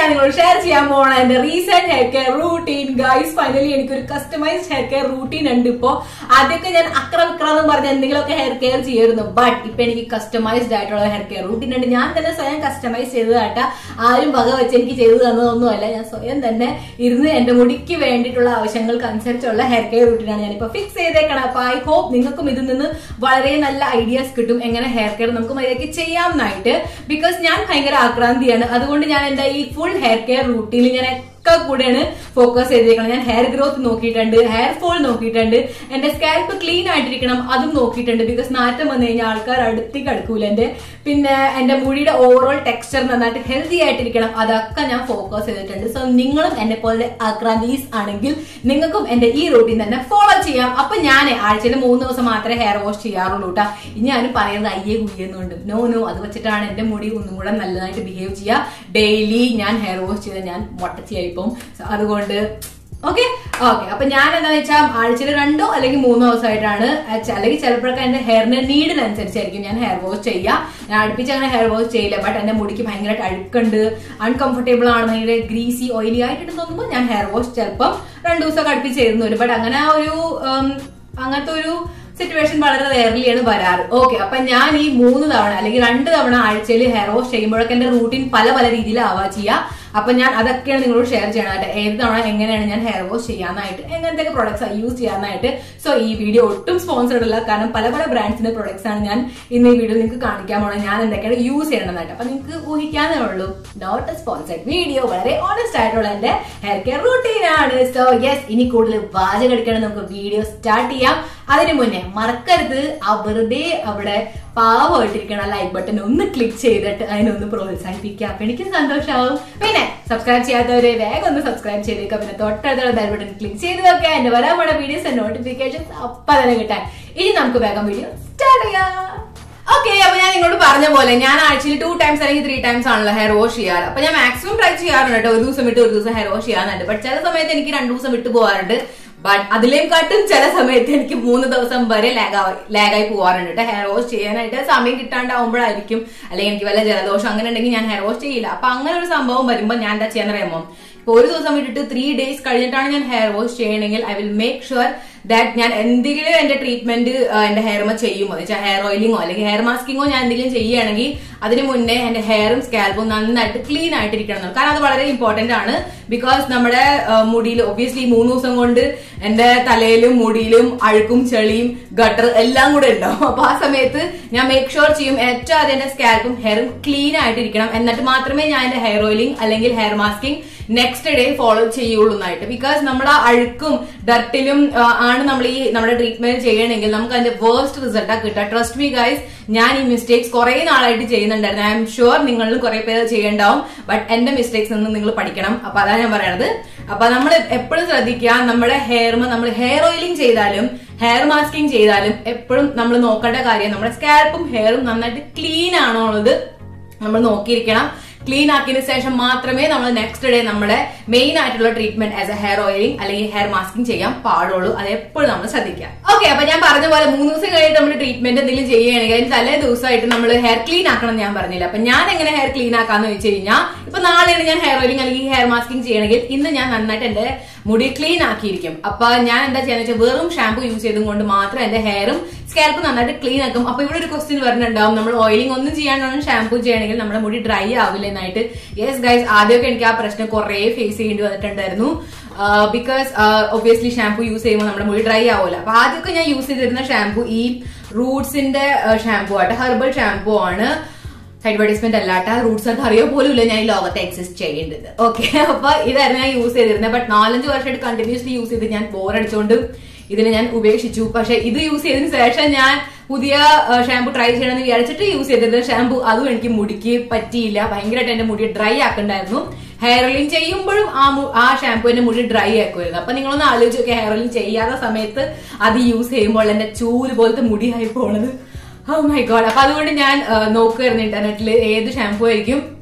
ഞാൻ നിങ്ങളോട് ഷെയർ ചെയ്യാൻ പോണ എന്റെ recent hair care routine guys finally എനിക്കൊരു കസ്റ്റമൈസ്ഡ് ഹെയർ കെയർ റൂട്ടീൻ ഉണ്ട് ഇപ്പോ ആദ്യമൊക്കെ ഞാൻ അക്ര വിക്ര എന്ന് പറഞ്ഞ എന്തെങ്കിലുമൊക്കെ ഹെയർ കെയർ ചെയ്യായിരുന്നു ബട്ട് ഇപ്പൊ എനിക്ക് കസ്റ്റമൈസ്ഡ് ആയിട്ടുള്ള ഹെയർ കെയർ റൂട്ടീൻ ഉണ്ട് ഞാൻ തന്നെ സ്വയം കസ്റ്റമൈസ് ചെയ്തതാട്ട ആരും വക വെച്ച് എനിക്ക് ചെയ്തു തന്നതൊന്നുമല്ല ഞാൻ സ്വയം തന്നെ ഇരുന്ന് എന്റെ മുടിക്ക് വേണ്ടിയിട്ടുള്ള ആവശ്യങ്ങൾക്ക് അനുസരിച്ചുള്ള ഹെയർ കെയർ റൂട്ടീനാണ് ഞാനിപ്പോ ഫിക്സ് ചെയ്തേക്കണം അപ്പൊ ഐ ഹോപ്പ് നിങ്ങൾക്കും ഇതിൽ നിന്ന് വളരെ നല്ല ഐഡിയാസ് കിട്ടും എങ്ങനെ ഹെയർ കെയർ നമുക്ക് മര്യാദയ്ക്ക് ചെയ്യാമെന്നായിട്ട് ബിക്കോസ് ഞാൻ ഭയങ്കര ആക്രാന്തിയാണ് അതുകൊണ്ട് ഞാൻ എന്റെ ഈ ഫുൾ ഹെയർ കെയർ റൂട്ടീനിൽ ഞാൻ ഒക്കെ കൂടെയാണ് ഫോക്കസ് ചെയ്തേക്കണം ഞാൻ ഹെയർ ഗ്രോത്ത് നോക്കിയിട്ടുണ്ട് ഹെയർ ഫോൾ നോക്കിയിട്ടുണ്ട് എന്റെ സ്കാൽപ്പ് ക്ലീൻ ആയിട്ടിരിക്കണം അതും നോക്കിയിട്ടുണ്ട് ബിക്കോസ് നാറ്റം വന്നു കഴിഞ്ഞാൽ ആൾക്കാർ അടുത്തേക്ക് അടുക്കൂല എന്റെ പിന്നെ എന്റെ മുടിയുടെ ഓവറോൾ ടെക്സ്ചർ നന്നായിട്ട് ഹെൽത്തി ആയിട്ടിരിക്കണം അതൊക്കെ ഞാൻ ഫോക്കസ് ചെയ്തിട്ടുണ്ട് സോ നിങ്ങളും എന്നെ പോലെ ആക്രാന്തീസ് ആണെങ്കിൽ നിങ്ങൾക്കും എന്റെ ഈ റൂട്ടീൻ തന്നെ ഫോളോ ചെയ്യാം അപ്പൊ ഞാൻ ആഴ്ചയിൽ മൂന്ന് ദിവസം മാത്രമേ ഹെയർ വാഷ് ചെയ്യാറുള്ളൂ കേട്ടോ ഇനി ഞാനും പറയുന്നത് അയ്യേ കുയ്യെന്നുണ്ട് നോ നോ അത് വെച്ചിട്ടാണ് എന്റെ മുടി ഒന്നും കൂടെ നല്ലതായിട്ട് ബിഹേവ് ചെയ്യുക ഡെയിലി ഞാൻ ഹെയർ വാഷ് ചെയ്ത് ഞാൻ മൊട്ടച്ചിയായിപ്പം So അതുകൊണ്ട് ഓക്കെ ഓക്കെ അപ്പൊ ഞാൻ എന്താണെന്ന് വെച്ചാൽ ആഴ്ചയിൽ രണ്ടോ അല്ലെങ്കിൽ മൂന്നോ ദിവസമായിട്ടാണ് അച്ഛ- അല്ലെങ്കിൽ ചിലപ്പോഴൊക്കെ എന്റെ ഹെയറിന്റെ നീഡിനനുസരിച്ചായിരിക്കും ഞാൻ ഹെയർ വാഷ് ചെയ്യുക ഞാൻ അടുപ്പിച്ച് അങ്ങനെ ഹെയർ വാഷ് ചെയ്യില്ല ബട്ട് എന്റെ മുടിക്ക് ഭയങ്കരമായിട്ട് അഴുക്കുണ്ട് അൺകംഫർട്ടബിൾ ആണ് ഭയങ്കര ഗ്രീസി ഓയിലി ആയിട്ട് തോന്നുമ്പോൾ ഞാൻ ഹെയർ വാഷ് ചിലപ്പം രണ്ടു ദിവസമൊക്കെ അടുപ്പിച്ച് ചെയ്യുന്നു വരും ബട്ട് അങ്ങനെ ഒരു ഉം, അങ്ങനത്തെ ഒരു സിറ്റുവേഷൻ വളരെ റെയർലിയാണ് വരാറ് ഓക്കെ അപ്പൊ ഞാൻ ഈ മൂന്ന് തവണ അല്ലെങ്കിൽ രണ്ട് തവണ ആഴ്ചയിൽ ഹെയർ വാഷ് ചെയ്യുമ്പോഴൊക്കെ എന്റെ റൂട്ടീൻ പല പല രീതിയിലാവാ ചെയ്യുക അപ്പൊ ഞാൻ അതൊക്കെയാണ് നിങ്ങളോട് ഷെയർ ചെയ്യണമായിട്ട് ഏത് തവണ എങ്ങനെയാണ് ഞാൻ ഹെയർ വാഷ് ചെയ്യാനായിട്ട് എങ്ങനത്തെ പ്രോഡക്ട്സ് യൂസ് ചെയ്യാനായിട്ട് സോ ഈ വീഡിയോ ഒട്ടും സ്പോൺസർഡ് അല്ല കാരണം പല പല ബ്രാൻഡ്സിന്റെ പ്രോഡക്ട്സ് ആണ് ഞാൻ ഇന്ന് ഈ വീഡിയോ നിങ്ങൾക്ക് കാണിക്കാൻ പോണത് ഞാൻ എന്തൊക്കെയാണ് യൂസ് ചെയ്യണമെന്നായിട്ട് അപ്പൊ നിങ്ങൾക്ക് ഊഹിക്കാനേ ഉള്ളൂ നോട്ട് എ സ്പോൺസർഡ് വീഡിയോ വളരെ ഓണസ്റ്റ് ആയിട്ടുള്ള എന്റെ ഹെയർ കെയർ റൂട്ടീൻ ആണ് സോ യെസ് ഇനി കൂടുതൽ വാചകം എടുക്കണം നമുക്ക് വീഡിയോ സ്റ്റാർട്ട് ചെയ്യാം അതിനു മുന്നേ മറക്കരുത് ആ വെറുതെ അവിടെ പാവമായിട്ടിരിക്കണം ലൈക്ക് ബട്ടൺ ഒന്ന് ക്ലിക്ക് ചെയ്തിട്ട് അതിനൊന്ന് പ്രോത്സാഹിപ്പിക്കുക അപ്പൊ എനിക്ക് സന്തോഷമാവും പിന്നെ സബ്സ്ക്രൈബ് ചെയ്യാത്തവരെ വേഗം ഒന്ന് സബ്സ്ക്രൈബ് ചെയ്തേക്കുക പിന്നെ തൊട്ടടുത്തുള്ള ബെൽ ബട്ടൺ ക്ലിക്ക് ചെയ്ത് വെക്കുക എന്റെ വരാൻ പോണ വീഡിയോസ് നോട്ടിഫിക്കേഷൻസ് അപ്പൊ തന്നെ കിട്ടാൻ ഇനി നമുക്ക് വേഗം വീഡിയോ സ്റ്റാർട്ട് ചെയ്യാം ഓക്കെ അപ്പൊ ഞാൻ നിങ്ങളോട് പറഞ്ഞ പോലെ ഞാൻ ആഴ്ചയിൽ ടു ടൈംസ് അല്ലെങ്കിൽ ത്രീ ടൈംസ് ആണല്ലോ ഹെയർ വാഷ് ചെയ്യാറ് അപ്പൊ ഞാൻ മാക്സിമം ട്രൈ ചെയ്യാറുണ്ട് കേട്ടോ ഒരു ദിവസം വിട്ട് ഒരു ദിവസം ഹെയർ വാഷ് ചെയ്യാറുണ്ട് ബട്ട് ചില സമയത്ത് എനിക്ക് രണ്ടു ദിവസം വിട്ട് പോകാറുണ്ട് ബട്ട് അതിലേയും കാട്ടും ചില സമയത്ത് എനിക്ക് മൂന്ന് ദിവസം വരെ ലാഗായി ലാഗായി പോകാറുണ്ട് കേട്ടോ ഹെയർ വാഷ് ചെയ്യാനായിട്ട് സമയം കിട്ടാണ്ടാവുമ്പോഴായിരിക്കും അല്ലെങ്കിൽ എനിക്ക് വല്ല ജലദോഷം അങ്ങനെ ഉണ്ടെങ്കിൽ ഞാൻ ഹെയർ വാഷ് ചെയ്യില്ല അപ്പൊ അങ്ങനെ ഒരു സംഭവം വരുമ്പോൾ ഞാൻ എന്താ ചെയ്യാൻ അറിയാമോ ഇപ്പൊ ഒരു ദിവസം വിട്ടിട്ട് ത്രീ ഡേയ്സ് കഴിഞ്ഞിട്ടാണ് ഞാൻ ഹെയർ വാഷ് ചെയ്യണമെങ്കിൽ I will make sure that ഞാൻ എന്തെങ്കിലും എന്റെ ട്രീറ്റ്മെന്റ് എന്റെ ഹെയർമ ചെയ്യുമോ വെച്ചാൽ ഹെയർ ഓയിലിങ്ങോ അല്ലെങ്കിൽ ഹെയർ മാസ്കിങ്ങോ ഞാൻ എന്തെങ്കിലും ചെയ്യുകയാണെങ്കിൽ അതിന് മുന്നേ എന്റെ ഹെയറും സ്കാൽപ്പും നന്നായിട്ട് ക്ലീൻ ആയിട്ടിരിക്കണം എന്ന്. കാരണം അത് വളരെ ഇമ്പോർട്ടന്റ് ആണ് ബിക്കോസ് നമ്മുടെ മുടിയിൽ ഒബ്വിയസ്ലി മൂന്ന് ദിവസം കൊണ്ട് എന്റെ തലയിലും മുടിയിലും അഴുക്കും ചെളിയും ഗട്ടർ എല്ലാം കൂടെ ഉണ്ടാവും അപ്പൊ ആ സമയത്ത് ഞാൻ മേക്ക് ഷുവർ ചെയ്യും ഏറ്റവും ആദ്യം എന്റെ സ്കാൽപ്പും ഹെയറും ക്ലീൻ ആയിട്ടിരിക്കണം എന്നിട്ട് മാത്രമേ ഞാൻ എന്റെ ഹെയർ ഓയിലിംഗ് അല്ലെങ്കിൽ hair masking next day follow ചെയ്യുള്ളൂ എന്നായിട്ട് ബിക്കോസ് നമ്മുടെ ആ അഴുക്കും ഡർട്ടിലും ആണ് നമ്മൾ ഈ നമ്മുടെ ട്രീറ്റ്മെന്റ് ചെയ്യണമെങ്കിൽ നമുക്ക് അതിന്റെ വേർസ്റ്റ് റിസൾട്ടാ കിട്ടുക ട്രസ്റ്റ് മീ ഗൈസ് ഞാൻ ഈ മിസ്റ്റേക്സ് കുറെ നാളായിട്ട് ചെയ്യുന്നുണ്ടായിരുന്നു ഐ എം ഷുവർ നിങ്ങളിൽ കുറെ പേര് ചെയ്യണ്ടാവും ബട്ട് എന്റെ മിസ്റ്റേക്സ് നിന്ന് നിങ്ങൾ പഠിക്കണം അപ്പൊ അതാണ് ഞാൻ പറയണത് അപ്പൊ നമ്മൾ എപ്പോഴും ശ്രദ്ധിക്കുക നമ്മുടെ ഹെയർമ നമ്മൾ ഹെയർ ഓയിലിംഗ് ചെയ്താലും ഹെയർ മാസ്കിംഗ് ചെയ്താലും എപ്പോഴും നമ്മൾ നോക്കേണ്ട കാര്യം നമ്മുടെ സ്കാൽപ്പും ഹെയറും നന്നായിട്ട് ക്ലീൻ ആണോ ഉള്ളത് നമ്മൾ നോക്കിയിരിക്കണം ക്ലീൻ ആക്കിയതിനു ശേഷം മാത്രമേ നമ്മൾ നെക്സ്റ്റ് ഡേ നമ്മുടെ മെയിൻ ആയിട്ടുള്ള treatment as a hair oiling അല്ലെങ്കിൽ ഹെയർ മാസ്കിംഗ് ചെയ്യാൻ പാടുള്ളൂ അത് എപ്പോഴും നമ്മൾ ശ്രദ്ധിക്കുക ഓക്കെ അപ്പൊ ഞാൻ പറഞ്ഞ പോലെ മൂന്ന് ദിവസം കഴിഞ്ഞിട്ട് നമ്മൾ ട്രീറ്റ്മെന്റ് എന്തെങ്കിലും ചെയ്യുകയാണെങ്കിൽ അതിന് തലേ ദിവസമായിട്ട് നമ്മൾ ഹെയർ ക്ലീൻ ആക്കണം എന്ന് ഞാൻ പറഞ്ഞില്ല അപ്പൊ ഞാൻ എങ്ങനെ ഹെയർ ക്ലീൻ ആക്കാന്ന് വെച്ച് കഴിഞ്ഞാൽ ഇപ്പൊ നാളെയാണ് ഞാൻ ഹെയർ ഓയിലിംഗ് അല്ലെങ്കിൽ ഹെയർ മാസ്കിംഗ് ചെയ്യണമെങ്കിൽ ഇന്ന് ഞാൻ നന്നായിട്ട് എന്റെ മുടി ക്ലീൻ ആക്കിയിരിക്കും അപ്പൊ ഞാൻ എന്താ ചെയ്യാന്ന് വെച്ചാൽ വെറും ഷാമ്പു യൂസ് ചെയ്തും കൊണ്ട് മാത്രം എന്റെ ഹെയറും സ്കാൽപ്പ് നന്നായിട്ട് ക്ലീൻ ആക്കും അപ്പൊ ഇവിടെ ഒരു ക്വസ്റ്റ്യൻ വരുന്നുണ്ടാവും നമ്മൾ ഓയിലിംഗ് ഒന്നും ചെയ്യാണ്ടാണ് ഷാമ്പു ചെയ്യണമെങ്കിൽ നമ്മുടെ മുടി ഡ്രൈ ആവില്ല എന്നായിട്ട് യെസ് ഗൈസ് ആദ്യമൊക്കെ എനിക്ക് ആ പ്രശ്നം കുറെ ഫേസ് ചെയ്യേണ്ടി വന്നിട്ടുണ്ടായിരുന്നു ബിക്കോസ് ഒബ്വിയസ്ലി ഷാമ്പു യൂസ് ചെയ്യുമ്പോൾ നമ്മുടെ മുടി ഡ്രൈ ആവില്ല അപ്പൊ ആദ്യമൊക്കെ ഞാൻ യൂസ് ചെയ്തിരുന്ന ഷാമ്പു ഈ റൂട്ട്സിന്റെ ഷാമ്പു ആട്ടെ ഹെർബൽ ഷാമ്പു ആണ് അഡ്വർടൈസ്മെന്റ് അല്ലാട്ട റൂട്ട്സ് ഒക്കെ അറിയോ പോലും ഇല്ല ഞാൻ ഈ ലോകത്ത് എക്സിസ്റ്റ് ചെയ്യേണ്ടത് ഓക്കെ അപ്പൊ ഇതായിരുന്നു ഞാൻ യൂസ് ചെയ്തിരുന്നത് ബട്ട് നാലഞ്ച് വർഷമായിട്ട് കണ്ടിന്യൂസ്ലി യൂസ് ചെയ്ത് ഞാൻ ബോറടിച്ചുകൊണ്ട് ഇതിനെ ഞാൻ ഉപേക്ഷിച്ചു പക്ഷെ ഇത് യൂസ് ചെയ്തതിന് ശേഷം ഞാൻ പുതിയ ഷാമ്പു ട്രൈ ചെയ്യണമെന്ന് വിചാരിച്ചിട്ട് യൂസ് ചെയ്തത് ഷാമ്പു അതും എനിക്ക് മുടിക്ക് പറ്റിയില്ല ഭയങ്കരമായിട്ട് എന്റെ മുടി ഡ്രൈ ആക്കണ്ടായിരുന്നു ഹെയർ ഓയിലിംഗ് ചെയ്യുമ്പോഴും ആ മു- ആ ഷാമ്പു എന്റെ മുടി ഡ്രൈ ആക്കുമായിരുന്നു അപ്പൊ നിങ്ങളൊന്ന് ആലോചിച്ച് നോക്കിയ ഹെയർ ഓയിലിംഗ് ചെയ്യാത്ത സമയത്ത് അത് യൂസ് ചെയ്യുമ്പോൾ എന്റെ ചൂല് പോലത്തെ മുടിയായി പോണത് ഓ മൈ ഗോഡ് അപ്പൊ അതുകൊണ്ട് ഞാൻ നോക്കുമായിരുന്നു ഇന്റർനെറ്റിൽ ഏത് ഷാമ്പു ആയിരിക്കും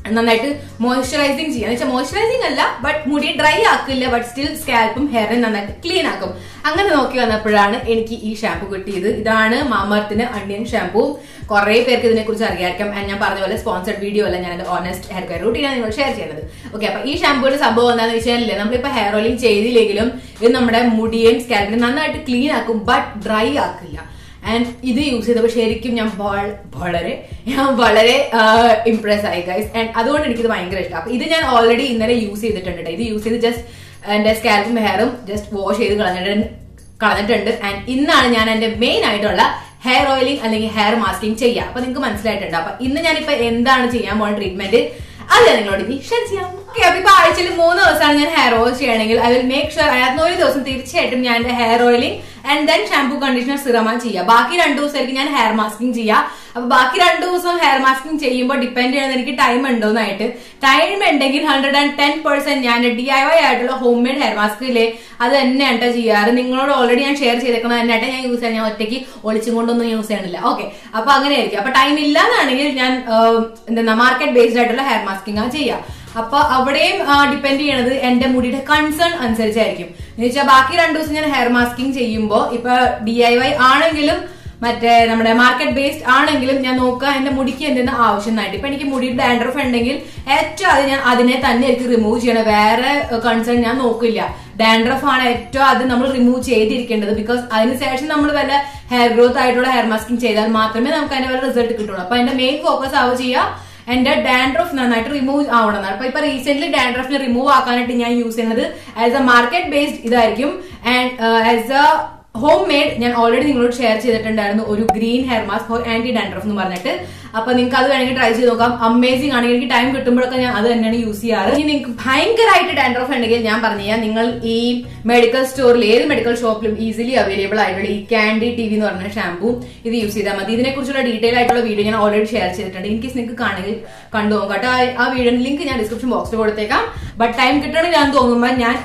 നന്നായിട്ട് മോയ്സ്ചറൈസിങ് ചെയ്യാം എന്ന് വെച്ചാൽ മോയ്സ്ചറൈസിങ് അല്ല ബട്ട് മുടി ഡ്രൈ ആക്കില്ല ബട്ട് സ്റ്റിൽ സ്കാൽപ്പും ഹെയറും നന്നായിട്ട് ക്ലീൻ ആക്കും അങ്ങനെ നോക്കി വന്നപ്പോഴാണ് എനിക്ക് ഈ ഷാമ്പു കിട്ടിയത് ഇതാണ് മാമർത്തിന് അണ്യൻ ഷാമ്പു കുറെ പേർക്ക് ഇതിനെ കുറിച്ച് അറിയാം And ഞാൻ പറഞ്ഞ പോലെ സ്പോൺസർഡ് വീഡിയോ അല്ല ഞാൻ ഓണസ്റ്റ് ഹെയർ കെയർ റൂട്ടീനാണ് നിങ്ങൾ ഷെയർ ചെയ്യുന്നത് ഓക്കെ അപ്പൊ ഈ ഷാമ്പൂയുടെ സംഭവം എന്താണെന്ന് വെച്ചാൽ നമ്മളിപ്പോ ഹെയർ ഓയിലിംഗ് ചെയ്തില്ലെങ്കിലും ഇത് നമ്മുടെ മുടിയും സ്കാൽപ്പിനെ നന്നായിട്ട് ക്ലീൻ ആക്കും ബട്ട് ഡ്രൈ ആക്കില്ല ആൻഡ് ഇത് യൂസ് ചെയ്തപ്പോൾ ശരിക്കും ഞാൻ വള- വളരെ ഞാൻ വളരെ ഇംപ്രസ് ആയി ഗൈസ് ആൻഡ് അതുകൊണ്ട് എനിക്കിത് ഭയങ്കര ഇഷ്ടം അപ്പൊ ഇത് ഞാൻ ഓൾറെഡി ഇന്നലെ യൂസ് ചെയ്തിട്ടുണ്ട് ട്ടോ. ഇത് യൂസ് ചെയ്ത് ജസ്റ്റ് എന്റെ സ്കാൽപ്പും ഹെയറും ജസ്റ്റ് വാഷ് ചെയ്ത് കളഞ്ഞിട്ടുണ്ട് കളഞ്ഞിട്ടുണ്ട് ആൻഡ് ഇന്നാണ് ഞാൻ എന്റെ മെയിൻ ആയിട്ടുള്ള ഹെയർ ഓയിലിംഗ് അല്ലെങ്കിൽ ഹെയർ മാസ്കിങ് ചെയ്യുക അപ്പൊ നിങ്ങൾക്ക് മനസ്സിലായിട്ടുണ്ട് അപ്പൊ ഇന്ന് ഞാനിപ്പോ എന്താണ് ചെയ്യാൻ പോകുന്ന ട്രീറ്റ്മെന്റ് അത് ഞാൻ നിങ്ങളോട് ഇനി ഷെയർ ചെയ്യാം ഓക്കെ അപ്പൊ ഇപ്പൊ ആഴ്ചയിൽ മൂന്ന് ദിവസമാണ് ഞാൻ ഹെയർ വാഷ് ചെയ്യണമെങ്കിൽ ഐ വിൽ മേക്ക് ഷുവർ അതിനകത്ത് ഒരു ദിവസം തീർച്ചയായിട്ടും ഞാൻ എന്റെ hair oiling and then shampoo conditioner സിറമാണ് ചെയ്യുക ബാക്കി രണ്ടു ദിവസമായിരിക്കും ഞാൻ ഹെയർ മാസ്കിങ് ചെയ്യുക അപ്പൊ ബാക്കി രണ്ടു ദിവസം ഹെയർ മാസ്കിങ് ചെയ്യുമ്പോൾ ഡിപ്പെൻഡ് ചെയ്യുന്നത് എനിക്ക് ടൈം ഉണ്ടോന്നായിട്ട് ടൈം ഉണ്ടെങ്കിൽ ഹൺഡ്രഡ് ആൻഡ് ടെൻ പെർസെന്റ് ഞാൻ ഡി ഐ വൈ ആയിട്ടുള്ള ഹോം മെയ്ഡ് ഹെയർ മാസ്ക് ഇല്ലേ അത് തന്നെ കേട്ടോ ചെയ്യാറ് നിങ്ങളോട് ഓൾറെഡി ഞാൻ ഷെയർ ചെയ്തേക്കുന്നത് തന്നെ ഞാൻ യൂസ് ചെയ്യാൻ ഞാൻ ഒറ്റയ്ക്ക് ഒളിച്ചും കൊണ്ടൊന്നും യൂസ് ചെയ്യണില്ല ഓക്കെ അപ്പൊ അങ്ങനെയായിരിക്കും അപ്പൊ ടൈം ഇല്ലാന്നാണെങ്കിൽ ഞാൻ ആഹ്, എന്താ മാർക്കറ്റ് ബേസ്ഡ് ആയിട്ടുള്ള ഹെയർ മാസ്കിംഗ് ആണ് ചെയ്യുക അപ്പൊ അവിടെയും ഡിപ്പെൻഡ് ചെയ്യണത് എന്റെ മുടിയുടെ കൺസേൺ അനുസരിച്ചായിരിക്കും എന്ന് വെച്ചാൽ ബാക്കി രണ്ടു ദിവസം ഞാൻ ഹെയർ മാസ്കിംഗ് ചെയ്യുമ്പോൾ ഇപ്പൊ ഡി ഐ വൈ ആണെങ്കിലും മറ്റേ നമ്മുടെ മാർക്കറ്റ് ബേസ്ഡ് ആണെങ്കിലും ഞാൻ നോക്കുക എന്റെ മുടിക്ക് എന്തെന്ന് ആവശ്യമായിട്ട് ഇപ്പൊ എനിക്ക് മുടിയുടെ ഡാൻഡ്രഫ് ഉണ്ടെങ്കിൽ ഏറ്റവും അത് ഞാൻ അതിനെ തന്നെ എനിക്ക് റിമൂവ് ചെയ്യണം വേറെ കൺസേൺ ഞാൻ നോക്കില്ല ഡാൻഡ്രഫ് ആണ് ഏറ്റവും അത് നമ്മൾ റിമൂവ് ചെയ്തിരിക്കേണ്ടത് ബിക്കോസ് അതിനുശേഷം നമ്മൾ വല്ല ഹെയർ ഗ്രോത്ത് ആയിട്ടുള്ള ഹെയർ മാസ്കിംഗ് ചെയ്താൽ മാത്രമേ നമുക്ക് അതിന്റെ വല്ല റിസൾട്ട് കിട്ടുള്ളൂ അപ്പൊ അതിന്റെ മെയിൻ ഫോക്കസ് ആവുക ചെയ്യുക എന്റെ ഡാൻഡ്രഫ് നന്നായിട്ട് റിമൂവ് ആവണം അപ്പൊ ഇപ്പൊ റീസെന്റ് ഡാൻഡ്രഫിനെ റിമൂവ് ആക്കാനായിട്ട് ഞാൻ യൂസ് ചെയ്യുന്നത് ആസ് എ മാർക്കറ്റ് ബേസ്ഡ് ഇതായിരിക്കും and as a homemade ഞാൻ ഓൾറെഡി നിങ്ങളോട് ഷെയർ ചെയ്തിട്ടുണ്ടായിരുന്നു ഒരു green hair mask for anti dandruff എന്ന് പറഞ്ഞിട്ട് അപ്പൊ നിങ്ങൾക്ക് അത് വേണമെങ്കിൽ ട്രൈ ചെയ്ത് നോക്കാം അമേസിംഗ് ആണെങ്കിൽ എനിക്ക് ടൈം കിട്ടുമ്പോഴൊക്കെ ഞാൻ അത് തന്നെയാണ് യൂസ് ചെയ്യാറ് ഇനി നിങ്ങൾക്ക് ഭയങ്കരമായിട്ട് ഡാൻഡ്രഫ് ഉണ്ടെങ്കിൽ ഞാൻ പറഞ്ഞു കഴിഞ്ഞാൽ നിങ്ങൾ ഈ മെഡിക്കൽ സ്റ്റോറിൽ ഏത് മെഡിക്കൽ ഷോപ്പിലും ഈസിലി അവൈലബിൾ ആയിട്ടുള്ള ഈ ക്യാൻഡി ടി വി എന്ന് പറഞ്ഞ ഷാമ്പൂ ഇത് യൂസ് ചെയ്താൽ മതി ഇതിനെ കുറിച്ചുള്ള ഡീറ്റെയിൽ ആയിട്ടുള്ള വീഡിയോ ഞാൻ ഓൾറെഡി ഷെയർ ചെയ്തിട്ടുണ്ട് ഇൻ കേസ് നിങ്ങൾക്ക് കാണുകയും കണ്ടു നോക്കാം കേട്ടോ ആ- ആ വീഡിയോ ലിങ്ക് ഞാൻ ഡിസ്ക്രിപ്ഷൻ ബോക്സിൽ കൊടുത്തേക്കാം ബട്ട് ടൈം കിട്ടണമെങ്കിൽ ഞാൻ തോന്നുമ്പോൾ ഞാൻ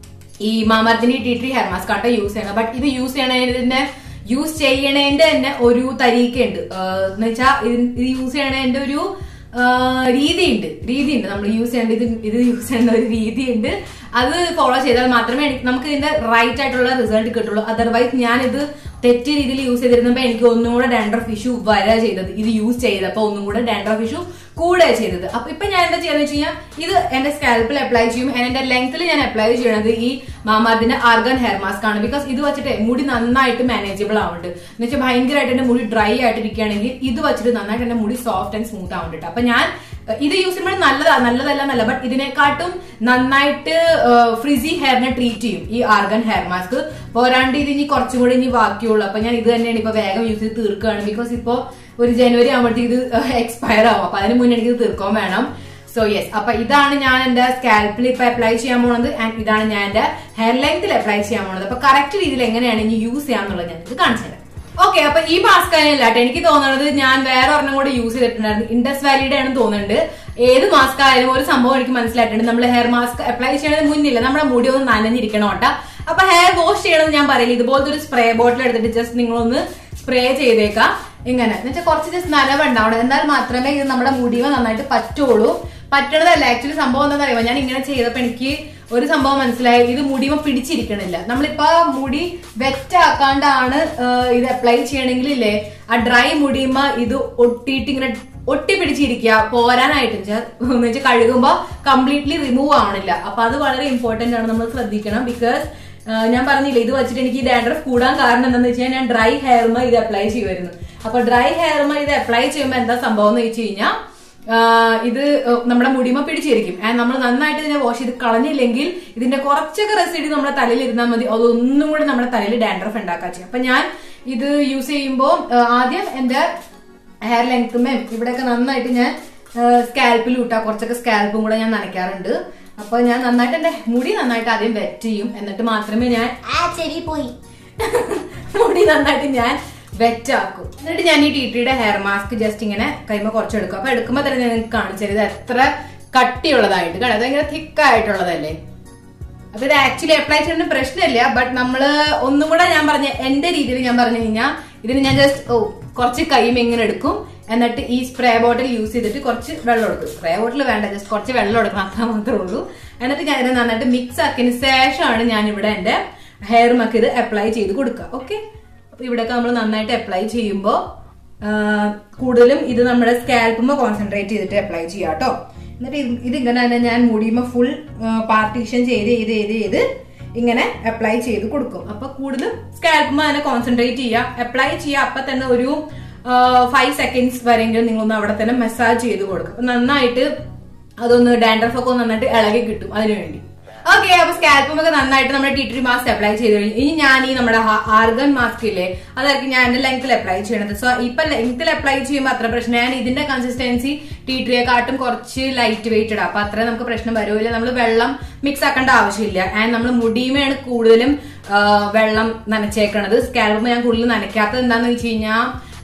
ഈ മാമർത്തിന്റെ ടി ട്രീ ഹെയർ മാസ്ക് ആട്ടോ യൂസ് ചെയ്യണം ബട്ട് ഇത് യൂസ് ചെയ്യണതിന്റെ യൂസ് ചെയ്യണതിന്റെ തന്നെ ഒരു തരീക്കുണ്ട് എന്ന് വെച്ചാൽ ഇത് യൂസ് ചെയ്യണതിന്റെ ഒരു ആ, രീതിയുണ്ട് രീതിയുണ്ട് നമ്മൾ യൂസ് ചെയ്യേണ്ട ഇത് ഇത് യൂസ് ചെയ്യേണ്ട ഒരു രീതിയുണ്ട് അത് ഫോളോ ചെയ്താൽ മാത്രമേ എനിക്ക് നമുക്ക് ഇതിന്റെ റൈറ്റ് ആയിട്ടുള്ള റിസൾട്ട് കിട്ടുള്ളൂ അതർവൈസ് ഞാനിത് തെറ്റ് രീതിയിൽ യൂസ് ചെയ്തിരുന്നപ്പോ എനിക്ക് ഒന്നും കൂടെ ഡാൻഡ്രഫ് ഇഷ്യൂ വരാ ചെയ്തത് ഇത് യൂസ് ചെയ്തപ്പോ ഒന്നും കൂടെ ഡാൻഡ്രഫ് ഇഷ്യൂ കൂടെ ചെയ്തത് അപ്പൊ ഇപ്പൊ ഞാൻ എന്താ ചെയ്യാന്ന് വെച്ച് കഴിഞ്ഞാൽ ഇത് എന്റെ സ്കാൽപ്പിൽ അപ്ലൈ ചെയ്യും and എന്റെ ലെങ്ത്തിൽ ഞാൻ അപ്ലൈ ചെയ്യണത് ഈ മാമാർദിന്റെ ആർഗൻ ഹെയർ മാസ്ക് ആണ് ബിക്കോസ് ഇത് വെച്ചിട്ട് മുടി നന്നായിട്ട് മാനേജബിൾ ആവുന്നുണ്ട് എന്ന് വെച്ചാൽ ഭയങ്കരമായിട്ട് എന്റെ മുടി ഡ്രൈ ആയിട്ടിരിക്കുകയാണെങ്കിൽ ഇത് വെച്ചിട്ട് നന്നായിട്ട് എന്റെ മുടി സോഫ്റ്റ് ആൻഡ് സ്മൂത്ത് ആവുന്നുണ്ട് അപ്പൊ ഞാൻ അഹ് ഇത് യൂസ് ചെയ്യുമ്പോൾ നല്ലതാ നല്ലതല്ല എന്നല്ല ബട്ട് ഇതിനെക്കാട്ടും നന്നായിട്ട് ഫ്രിസി ഹെയറിനെ ട്രീറ്റ് ചെയ്യും ഈ ആർഗൻ ഹെയർ മാസ്ക് പോരാണ്ട് ഇത് ഇനി കുറച്ചും കൂടി ഇനി ബാക്കിയുള്ളൂ അപ്പൊ ഞാൻ ഇത് തന്നെയാണ് ഇപ്പൊ വേഗം യൂസ് ചെയ്ത് തീർക്കുകയാണ് ബിക്കോസ് ഇപ്പോ ഒരു ജനുവരി ആകുമ്പോഴത്തേക്ക് ഇത് എക്സ്പയർ ആവും അപ്പൊ അതിന് മുന്നേ എനിക്ക് ഇത് തീർക്കാൻ വേണം സോ യെസ് അപ്പൊ ഇതാണ് ഞാൻ എന്റെ സ്കാൽപ്പിൽ ഇപ്പൊ അപ്ലൈ ചെയ്യാൻ പോണത് ആൻഡ് ഇതാണ് ഞാൻ എന്റെ ഹെയർ ലെങ്ത്തിൽ അപ്ലൈ ചെയ്യാൻ പോണത് അപ്പൊ കറക്റ്റ് രീതിയിൽ എങ്ങനെയാണ് ഇനി യൂസ് ചെയ്യാന്നുള്ളത് ഞാൻ നിങ്ങൾക്ക് കാണിച്ചു തരാം ഓക്കെ അപ്പൊ ഈ മാസ്ക് ആയാലും എനിക്ക് തോന്നുന്നത് ഞാൻ വേറെ ഒരെണ്ണം കൂടെ യൂസ് ചെയ്തിട്ടുണ്ടായിരുന്നു ഇൻഡസ് വാലിയുടെ ആണ് തോന്നുന്നുണ്ട് ഏത് മാസ്ക് ആയാലും ഒരു സംഭവം എനിക്ക് മനസ്സിലായിട്ടുണ്ട് നമ്മൾ ഹെയർ മാസ്ക് അപ്ലൈ ചെയ്യുന്നതിന് മുന്നില്ല നമ്മുടെ മുടി ഒന്ന് നനഞ്ഞിരിക്കണം കേട്ടോ അപ്പൊ ഹെയർ വാഷ് ചെയ്യണമെന്ന് ഞാൻ പറയില്ല ഇതുപോലത്തെ ഒരു സ്പ്രേ ബോട്ടിൽ എടുത്തിട്ട് ജസ്റ്റ് നിങ്ങളൊന്ന് സ്പ്രേ ചെയ്തേക്കാം ഇങ്ങനെ എന്നുവെച്ചാൽ കുറച്ച് ജസ്റ്റ് നനവുണ്ടാവണം എന്നാൽ മാത്രമേ ഇത് നമ്മുടെ മുടിമ നന്നായിട്ട് പറ്റുള്ളൂ പറ്റണതല്ല ആക്ച്വലി സംഭവം എന്താണെന്ന് അറിയുമോ ഞാൻ ഇങ്ങനെ ചെയ്തപ്പോ എനിക്ക് ഒരു സംഭവം മനസ്സിലായി ഇത് മുടിമ പിടിച്ചിരിക്കണില്ല നമ്മളിപ്പോ മുടി വെറ്റാക്കാണ്ടാണ് ഇത് അപ്ലൈ ചെയ്യണമെങ്കിൽ ഇല്ലേ ആ ഡ്രൈ മുടിമ ഇത് ഒട്ടിയിട്ട് ഇങ്ങനെ ഒട്ടി പിടിച്ചിരിക്കുക പോരാനായിട്ട് എന്ന് വെച്ചാൽ കഴുകുമ്പോ കംപ്ലീറ്റ്ലി റിമൂവ് ആവണില്ല അപ്പൊ അത് വളരെ ഇമ്പോർട്ടന്റ് ആണ് നമ്മൾ ശ്രദ്ധിക്കണം ബിക്കോസ് ഞാൻ പറഞ്ഞില്ലേ ഇത് വെച്ചിട്ട് എനിക്ക് ഡാൻഡ്രഫ് കൂടാൻ കാരണം എന്താണെന്ന് വെച്ചാൽ ഞാൻ ഡ്രൈ ഹെയർമ ഇത് അപ്ലൈ ചെയ്യുമായിരുന്നു അപ്പൊ ഡ്രൈ ഹെയർമ ഇത് അപ്ലൈ ചെയ്യുമ്പോൾ എന്താ സംഭവം എന്ന് വെച്ച് കഴിഞ്ഞാൽ ആഹ് ഇത് നമ്മുടെ മുടിമ പിടിച്ചിരിക്കും ആൻഡ് നമ്മൾ നന്നായിട്ട് ഇതിനെ വാഷ് ചെയ്ത് കളഞ്ഞില്ലെങ്കിൽ ഇതിന്റെ കുറച്ചൊക്കെ റെസിഡി നമ്മുടെ തലയിൽ ഇരുന്നാൽ മതി അതൊന്നും കൂടെ നമ്മുടെ തലയിൽ ഡാൻഡ്രഫ് ഉണ്ടാക്കാൻ ചെയ്യും അപ്പൊ ഞാൻ ഇത് യൂസ് ചെയ്യുമ്പോൾ ആദ്യം എന്റെ ഹെയർ ലെങ്ത്തുമേം ഇവിടെയൊക്കെ നന്നായിട്ട് ഞാൻ സ്കാൽപ്പിൽ ഇട്ടാ കുറച്ചൊക്കെ സ്കാൽപ്പും കൂടെ ഞാൻ നനയ്ക്കാറുണ്ട് അപ്പൊ ഞാൻ നന്നായിട്ട് എന്റെ മുടി നന്നായിട്ട് ആദ്യം വെറ്റ് ചെയ്യും എന്നിട്ട് മാത്രമേ ഞാൻ ആ ചെവി പോയി മുടി നന്നായിട്ട് ഞാൻ വെറ്റാക്കും എന്നിട്ട് ഞാൻ ഈ ടീറ്റിയുടെ ഹെയർ മാസ്ക് ജസ്റ്റ് ഇങ്ങനെ കൈമ കുറച്ചെടുക്കും അപ്പൊ എടുക്കുമ്പോ തന്നെ ഞാൻ നിങ്ങൾക്ക് കാണിച്ചത് ഇത് എത്ര കട്ടിയുള്ളതായിട്ട് കാരണം ഭയങ്കര തിക്ക് ആയിട്ടുള്ളതല്ലേ അപ്പൊ ഇത് ആക്ച്വലി അപ്ലൈ ചെയ്യുന്ന പ്രശ്നമില്ല ബട്ട് നമ്മള് ഒന്നും കൂടെ ഞാൻ പറഞ്ഞ എന്റെ രീതിയിൽ ഞാൻ പറഞ്ഞു കഴിഞ്ഞാൽ ഇതിന് ഞാൻ ജസ്റ്റ് ഓ കുറച്ച് കൈമ ഇങ്ങനെ എടുക്കും എന്നിട്ട് ഈ സ്പ്രേ ബോട്ടിൽ യൂസ് ചെയ്തിട്ട് കുറച്ച് വെള്ളം എടുക്കും സ്പ്രേ ബോട്ടിൽ വേണ്ട ജസ്റ്റ് കുറച്ച് വെള്ളം എടുക്കണം അത്ര മാത്രമേ ഉള്ളൂ എന്നിട്ട് ഞാൻ ഇത് നന്നായിട്ട് മിക്സ് ആക്കിയതിന് ശേഷമാണ് ഞാൻ ഇവിടെ എന്റെ ഹെയർ മക്ക് ഇത് അപ്ലൈ ചെയ്ത് കൊടുക്കുക ഓക്കെ അപ്പൊ ഇവിടെയൊക്കെ നമ്മൾ നന്നായിട്ട് അപ്ലൈ ചെയ്യുമ്പോൾ കൂടുതലും ഇത് നമ്മുടെ സ്കാൽപ്പുമ്പോ കോൺസെൻട്രേറ്റ് ചെയ്തിട്ട് അപ്ലൈ ചെയ്യാം കേട്ടോ എന്നിട്ട് ഇത് ഇതിങ്ങനെ തന്നെ ഞാൻ മുടിയുമ്പോ ഫുൾ പാർട്ടീഷൻ ചെയ്ത് ചെയ്ത് ചെയ്ത് ചെയ്ത് ഇങ്ങനെ അപ്ലൈ ചെയ്ത് കൊടുക്കും അപ്പൊ കൂടുതലും സ്കാൽപ്പുമ്പോ അതിനെ കോൺസെൻട്രേറ്റ് ചെയ്യുക അപ്ലൈ ചെയ്യുക അപ്പൊ തന്നെ ഒരു ഫൈവ് സെക്കൻഡ്സ് വരെയെങ്കിലും നിങ്ങളൊന്ന് അവിടെ തന്നെ മസാജ് ചെയ്ത് കൊടുക്കും അപ്പൊ നന്നായിട്ട് അതൊന്ന് ഡാൻഡ്രഫ് ഒക്കെ ഒന്ന് നന്നായിട്ട് ഇളകി കിട്ടും അതിനു വേണ്ടി ഓക്കെ അപ്പൊ സ്കാൽപ്പും ഒക്കെ നന്നായിട്ട് നമ്മുടെ ടി ട്രി മാസ്ക് അപ്ലൈ ചെയ്ത് കഴിഞ്ഞു ഇനി ഞാൻ ഈ നമ്മുടെ ആർഗൻ മാസ്ക് ഇല്ലേ അതായിരിക്കും ഞാൻ എന്റെ ലെങ്ത്തിൽ അപ്ലൈ ചെയ്യണത് സോ ഇപ്പൊ ലെങ്ത്തിൽ അപ്ലൈ ചെയ്യുമ്പോൾ അത്ര പ്രശ്നം ഞാൻ ഇതിന്റെ കൺസിസ്റ്റൻസി ടി ട്രിയെക്കാട്ടും കുറച്ച് ലൈറ്റ് വെയിറ്റഡ് അപ്പൊ അത്ര നമുക്ക് പ്രശ്നം വരില്ല നമ്മൾ വെള്ളം മിക്സ് ആക്കേണ്ട ആവശ്യമില്ല ആൻഡ് നമ്മൾ മുടിയുമേണ് കൂടുതലും ആ, വെള്ളം നനച്ചേക്കണത് സ്കാൽപ്പ് ഞാൻ കൂടുതൽ നനയ്ക്കാത്തത് എന്താന്ന് വെച്ച് കഴിഞ്ഞാൽ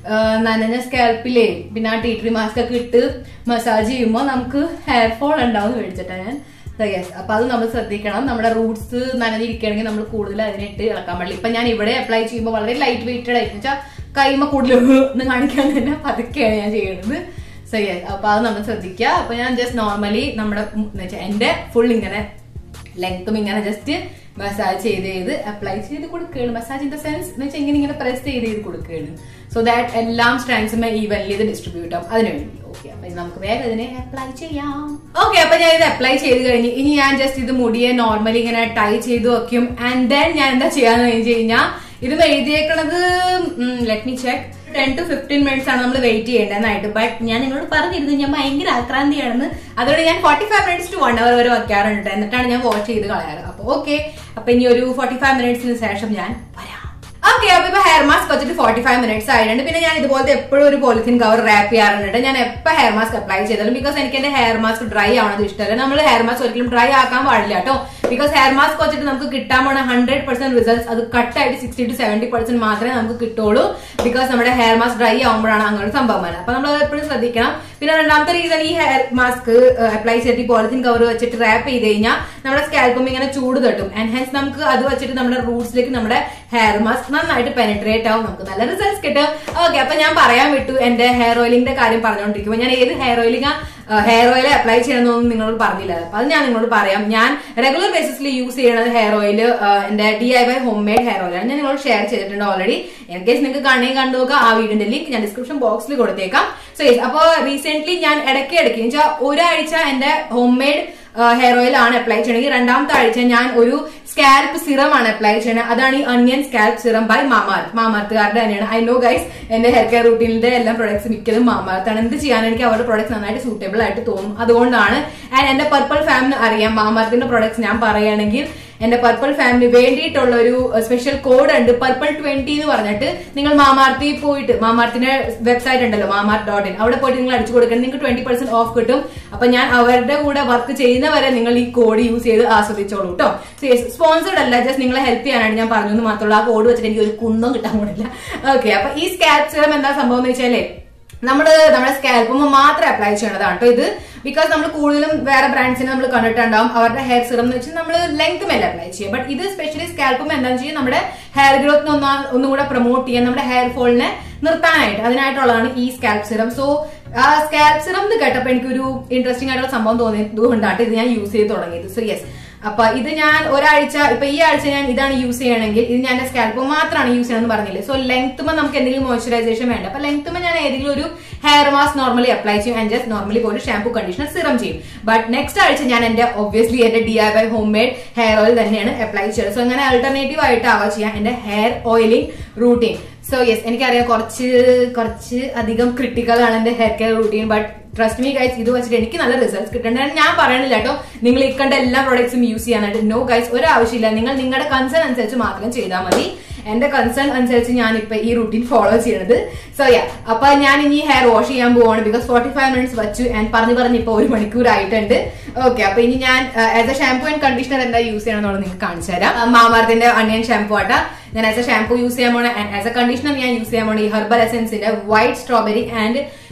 നനഞ്ഞ സ്കാൽപ്പിലേ പിന്നെ ആ ടീ ട്രീ മാസ്ക് ഒക്കെ ഇട്ട് മസാജ് ചെയ്യുമ്പോൾ നമുക്ക് ഹെയർ ഫോൾ ഉണ്ടാവും മേടിച്ചിട്ടാ ഞാൻ യെസ് അപ്പൊ അത് നമ്മൾ ശ്രദ്ധിക്കണം നമ്മുടെ റൂട്ട്സ് നനഞ്ഞിരിക്കുകയാണെങ്കിൽ നമ്മൾ കൂടുതൽ അതിനിട്ട് ഇളക്കാൻ പാടില്ല ഇപ്പൊ ഞാൻ ഇവിടെ അപ്ലൈ ചെയ്യുമ്പോൾ വളരെ ലൈറ്റ് വെയിറ്റഡ് ആയിരിക്കും വെച്ചാൽ കൈമ കൂടുതൽ എന്ന് കാണിക്കാൻ തന്നെ പതുക്കെയാണ് ഞാൻ ചെയ്യുന്നത് സോ യെസ് അപ്പൊ അത് നമ്മൾ ശ്രദ്ധിക്കുക അപ്പൊ ഞാൻ ജസ്റ്റ് നോർമലി നമ്മുടെ ഉം, എന്ന് വെച്ചാൽ എന്റെ ഫുൾ ഇങ്ങനെ ലെങ്ത്തും ഇങ്ങനെ ജസ്റ്റ് മസാജ് ചെയ്ത് ചെയ്ത് അപ്ലൈ ചെയ്ത് കൊടുക്കുകയാണ് മസാജ് ഇൻ ദ സെൻസ് എന്ന് വെച്ചാൽ ഇങ്ങനെ ഇങ്ങനെ പ്രസ് ചെയ്ത് ചെയ്ത് കൊടുക്കുകയാണ് സോ ദാറ്റ് എല്ലാം സ്ട്രെങ്സുമേ ഈവൻലി ഇത് ഡിസ്ട്രിബ്യൂട്ട് ആവും അതിനു വേണ്ടി ഓക്കെ അപ്പൊ ഇത് നമുക്ക് വേഗം ഇതിനെ അപ്ലൈ ചെയ്യാം ഓക്കെ അപ്പൊ ഞാൻ ഇത് അപ്ലൈ ചെയ്ത് കഴിഞ്ഞ് ഇനി ഞാൻ ജസ്റ്റ് ഇത് മുടിയെ നോർമലി ഇങ്ങനെ ടൈ ചെയ്ത് വെക്കും ആൻഡ് ദെൻ ഞാൻ എന്താ ചെയ്യാന്ന് വെച്ച് കഴിഞ്ഞാൽ ഇത് എഴുതിയേക്കണത് let me check ten to fifteen minutes ആണ് നമ്മൾ വെയിറ്റ് ചെയ്യേണ്ടതെന്നായിട്ട് ബട്ട് ഞാൻ നിങ്ങളോട് പറഞ്ഞിരുന്നു ഞാൻ ഭയങ്കര ആക്രാന്തിയാണെന്ന് അതുകൊണ്ട് ഞാൻ forty five minutes to one hour വരെ വെക്കാറുണ്ട് എന്നിട്ടാണ് ഞാൻ വാഷ് ചെയ്ത് കളയാറ് അപ്പൊ ഓക്കെ അപ്പൊ ഇനി ഒരു ഫോർട്ടി ഫൈവ് മിനിറ്റ്സിന് ശേഷം ഞാൻ വരാം ഓക്കെ അപ്പൊ ഇപ്പൊ ഹെയർ മാസ്ക് വെച്ചിട്ട് ഫോർട്ടി ഫൈവ് മിനിറ്റ്സ് ആയിട്ടുണ്ട് പിന്നെ ഞാൻ ഇതുപോലത്തെ എപ്പോഴും ഒരു പോളിത്തീൻ കവർ റാപ്പ് ചെയ്യാറുണ്ട് ഞാൻ എപ്പോ ഹെയർ മാസ്ക് അപ്ലൈ ചെയ്താലും ബിക്കോസ് എനിക്ക് എന്റെ ഹെയർ മാസ്ക് ഡ്രൈ ആവണത് ഇഷ്ടമല്ല നമ്മൾ ഹെയർ മാസ്ക് ഒരിക്കലും ഡ്രൈ ആക്കാൻ പാടില്ല കേട്ടോ ബിക്കോസ് ഹെയർ മാസ്ക് വെച്ചിട്ട് നമുക്ക് കിട്ടാൻ പോണ ഹൺഡ്രഡ് പെർസെന്റ് റിസൾട്ട്സ് അത് കട്ടായിട്ട് സിക്സ്റ്റി ടു സെവന്റി പെർസെന്റ് മാത്രമേ നമുക്ക് കിട്ടുള്ളൂ ബിക്കോസ് നമ്മുടെ ഹെയർ മാസ്ക് ഡ്രൈ ആവുമ്പോഴാണ് അങ്ങനെ ഒരു സംഭവം വരുന്നത് അപ്പൊ നമ്മൾ അത് എപ്പോഴും ശ്രദ്ധിക്കണം പിന്നെ രണ്ടാമത്തെ റീസൺ ഈ ഹെയർ മാസ്ക് അപ്ലൈ ചെയ്തിട്ട് പോളിത്തീൻ കവർ വെച്ചിട്ട് റാപ്പ് ചെയ്ത് കഴിഞ്ഞാൽ നമ്മുടെ സ്കാൽപ്പും ഇങ്ങനെ ചൂട് തട്ടും ആൻഡ് ഹെൻസ് നമുക്ക് അത് വെച്ചിട്ട് നമ്മുടെ റൂട്ട്സിലേക്ക് നമ്മുടെ ഹെയർ മാസ്ക് നന്നായിട്ട് പെനിട്രേറ്റ് ആവും നമുക്ക് നല്ല റിസൾട്ട്സ് കിട്ടും ഓക്കെ അപ്പൊ ഞാൻ പറയാൻ വിട്ടു എന്റെ ഹെയർ ഓയിലിന്റെ കാര്യം പറഞ്ഞുകൊണ്ടിരിക്കുമ്പോൾ ഞാൻ ഏത് hair oiling hair oil apply ചെയ്യണമെന്നൊന്നും നിങ്ങളോട് പറഞ്ഞില്ല അപ്പൊ അത് ഞാൻ നിങ്ങളോട് പറയാം ഞാൻ റെഗുലർ ബേസിസിൽ യൂസ് ചെയ്യണത് ഹെയർ ഓയിൽ എന്റെ D I Y homemade hair ഓയിലാണ് ഞാൻ നിങ്ങളോട് ഷെയർ ചെയ്തിട്ടുണ്ട് ഓൾറെഡി ഇൻ കേസ് നിങ്ങൾക്ക് കണ്ണേ കണ്ടു നോക്കുക ആ വീടിന്റെ ലിങ്ക് ഞാൻ ഡിസ്ക്രിപ്ഷൻ ബോക്സിൽ കൊടുത്തേക്കാം സോ യെസ് അപ്പോൾ റീസെന്റ് ഞാൻ ഇടയ്ക്ക് ഇടയ്ക്ക് വെച്ചാൽ ഒരാഴ്ച എന്റെ ഹോം മെയ്ഡ് ഹെയർ ഓയിൽ ആണ് അപ്ലൈ ചെയ്യണമെങ്കിൽ രണ്ടാമത്തെ ആഴ്ച ഞാൻ ഒരു സ്കാൽപ്പ് സിറം ആണ് അപ്ലൈ ചെയ്യുന്നത് അതാണ് ഈ onion scalp serum by Mamaearth മാമാർത്തുകാരുടെ തന്നെയാണ് ഐ നോ ഗൈസ് എന്റെ ഹെയർ കെയർ റൂട്ടീനിന്റെ എല്ലാ പ്രൊഡക്ട്സ് മിക്കതും മാമാർത്താണ് എന്ത് ചെയ്യാൻ എനിക്ക് അവരുടെ പ്രൊഡക്ട്സ് നന്നായിട്ട് സൂട്ടബിൾ ആയിട്ട് തോന്നും അതുകൊണ്ടാണ് ആൻഡ് എന്റെ പർപ്പിൾ ഫാമിലി അറിയാം മാമാർത്തിന്റെ പ്രൊഡക്ട്സ് ഞാൻ പറയുകയാണെങ്കിൽ എന്റെ പർപ്പിൾ ഫാമിലി വേണ്ടിയിട്ടുള്ള ഒരു സ്പെഷ്യൽ കോഡ് ഉണ്ട് പർപ്പിൾ ട്വന്റി എന്ന് പറഞ്ഞിട്ട് നിങ്ങൾ മാമാർത്തി പോയിട്ട് മാമാർത്തിന്റെ വെബ്സൈറ്റ് ഉണ്ടല്ലോ മാമാർട്ട് ഡോട്ട് ഇൻ അവിടെ പോയിട്ട് നിങ്ങൾ അടിച്ചു കൊടുക്കണം നിങ്ങൾക്ക് ട്വന്റി പെർസെന്റ് ഓഫ് കിട്ടും അപ്പൊ ഞാൻ അവരുടെ കൂടെ വർക്ക് ചെയ്യുന്നവരെ നിങ്ങൾ ഈ കോഡ് യൂസ് ചെയ്ത് ആസ്വദിച്ചോളൂ കേട്ടോ സ്പോൺസർഡ് അല്ല ജസ്റ്റ് നിങ്ങളെ ഹെൽപ്പ് ചെയ്യാനാണ് ഞാൻ പറഞ്ഞെന്ന് മാത്രമല്ല ആ കോഡ് വെച്ചിട്ട് എനിക്ക് ഒരു കുന്നം കിട്ടാൻ പോണില്ല ഓക്കെ അപ്പൊ ഈ സ്കാൽപ് സിറം എന്താ സംഭവം എന്ന് വെച്ചാലേ നമ്മള് നമ്മുടെ സ്കാൽപ്പുമ്പോൾ മാത്രം അപ്ലൈ ചെയ്യണതാണ് കേട്ടോ ഇത് ബിക്കോസ് നമ്മൾ കൂടുതലും വേറെ ബ്രാൻഡ്സിനെ നമ്മൾ കണ്ടിട്ടുണ്ടാവും അവരുടെ ഹെയർ സിറം എന്ന് വെച്ചാൽ നമ്മൾ ലെങ്ത് മേലെ അപ്ലൈ ചെയ്യും ബട്ട് ഇത് സ്പെഷ്യലി സ്കാൽപ്പും എന്താണെന്ന് വെച്ചാൽ നമ്മുടെ ഹെയർ ഗ്രോത്തിനെ ഒന്നാ ഒന്നും കൂടെ പ്രൊമോട്ട് ചെയ്യാൻ നമ്മുടെ ഹെയർ ഫോളിനെ നിർത്താനായിട്ട് അതിനായിട്ടുള്ളതാണ് ഈ സ്കാൽപ്പ് സിറം സോ ആ സ്കാൽപ്പ് സിറം എന്ന് കേട്ടപ്പോൾ എനിക്കൊരു ഇൻട്രസ്റ്റിംഗ് ആയിട്ടുള്ള സംഭവം തോന്നിയതുകൊണ്ടാണ് ഇത് ഞാൻ യൂസ് ചെയ്ത് തുടങ്ങിയത് സോ യെസ് അപ്പൊ ഇത് ഞാൻ ഒരാഴ്ച ഇപ്പൊ ഈ ആഴ്ച ഞാൻ ഇതാണ് യൂസ് ചെയ്യണമെങ്കിൽ ഇത് ഞാൻ സ്കാൽപ്പ് മാത്രമാണ് യൂസ് ചെയ്യണമെന്ന് പറഞ്ഞില്ലേ സോ ലെങ്ത്തുമ്പോൾ നമുക്ക് എന്തെങ്കിലും മോയ്സ്ചറൈസേഷൻ വേണ്ട അപ്പൊ ലെങ്ത്തുമ്പോൾ ഞാൻ ഏതെങ്കിലും ഒരു ഹെയർ മാസ്ക് നോർമലി അപ്ലൈ ചെയ്യും ആൻഡ് ജസ്റ്റ് നോർമലി പോയിട്ട് ഷാംപൂ കണ്ടീഷണർ സിറം ചെയ്യും ബട്ട് നെക്സ്റ്റ് ആഴ്ച ഞാൻ എന്റെ ഒബ്വിയസ്ലി എന്റെ D I Y homemade hair oil തന്നെയാണ് അപ്ലൈ ചെയ്യുന്നത് സോ അങ്ങനെ ആൾട്ടർനേറ്റീവ് ആയിട്ട് ആവാ ചെയ്യാം എന്റെ hair oiling routine so yes എനിക്കറിയാം കുറച്ച് കുറച്ച് അധികം ക്രിട്ടിക്കൽ ആണ് എന്റെ hair care routine but trust me guys ഇത് വെച്ചിട്ട് എനിക്ക് നല്ല റിസൾട്ട്സ് കിട്ടുന്നുണ്ട് ഞാൻ പറയണില്ല കേട്ടോ നിങ്ങൾ ഈ കണ്ട എല്ലാ പ്രോഡക്ട്സും യൂസ് ചെയ്യാനായിട്ട് നോ ഗൈസ് ഒരു ആവശ്യമില്ല നിങ്ങൾ നിങ്ങളുടെ കൺസേൺ അനുസരിച്ച് മാത്രം ചെയ്താൽ മതി എന്റെ കൺസേൺ അനുസരിച്ച് ഞാൻ ഇപ്പൊ ഈ റൂട്ടീൻ ഫോളോ ചെയ്യണത് സോ യാ അപ്പൊ ഞാൻ ഇനി ഹെയർ വാഷ് ചെയ്യാൻ പോവാണ് ബിക്കോസ് ഫോർട്ടി ഫൈവ് മിനിറ്റ്സ് വെച്ചു ആൻഡ് പറഞ്ഞു പറഞ്ഞ് ഇപ്പൊ ഒരു മണിക്കൂർ ആയിട്ടുണ്ട് ഓക്കെ അപ്പൊ ഇനി ഞാൻ as a shampoo and conditioner എന്താ യൂസ് ചെയ്യണം എന്നുള്ളത് നിങ്ങൾക്ക് കാണിച്ചു തരാം മാമാർത്തിന്റെ അണിയൻ ഷാംപൂ ആട്ടാ ഞാൻ ആസ് എ ഷാംപൂ യൂസ് ചെയ്യാൻ പോണ ആൻഡ് ആസ് എ കണ്ടീഷണർ ഞാൻ യൂസ് ചെയ്യാൻ പോണ ഈ ഹെർബൽ എസെൻസിന്റെ white strawberry and